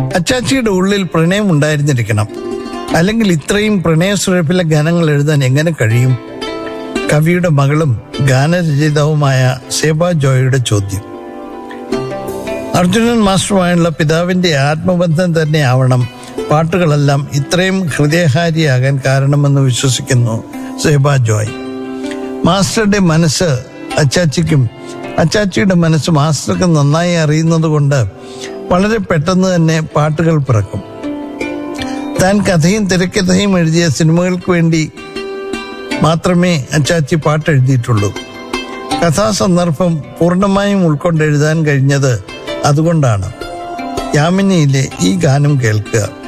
അച്ചാച്ചിയുടെ ഉള്ളിൽ പ്രണയം ഉണ്ടായിരുന്നിരിക്കണം അല്ലെങ്കിൽ ഇത്രയും പ്രണയസുരഭിലെ ഗാനങ്ങൾ എഴുതാൻ എങ്ങനെ കഴിയും കവിയുടെ മകളും ഗാനരചയിതാവുമായ സേബ ജോയുടെ ചോദ്യം അർജുനൻ മാസ്റ്ററുമായുള്ള പിതാവിന്റെ ആത്മബന്ധം തന്നെ ആവണം പാട്ടുകളെല്ലാം ഇത്രയും ഹൃദയഹാരിയാകാൻ കാരണമെന്ന് വിശ്വസിക്കുന്നു സേബ ജോയ് മാസ്റ്ററുടെ മനസ്സ് അച്ചാച്ചിക്കും അച്ചാച്ചിയുടെ മനസ്സ് മാസ്റ്റർക്ക് നന്നായി അറിയുന്നത് കൊണ്ട് വളരെ പെട്ടെന്ന് തന്നെ പാട്ടുകൾ പിറക്കും താൻ കഥയും തിരക്കഥയും എഴുതിയ സിനിമകൾക്ക് വേണ്ടി മാത്രമേ അച്ചാച്ചി പാട്ട് എഴുതിയിട്ടുള്ളൂ കഥാസന്ദർഭം പൂർണ്ണമായും ഉൾക്കൊണ്ട് എഴുതാൻ കഴിഞ്ഞത് അതുകൊണ്ടാണ് യാമിനിയിലെ ഈ ഗാനം കേൾക്കുക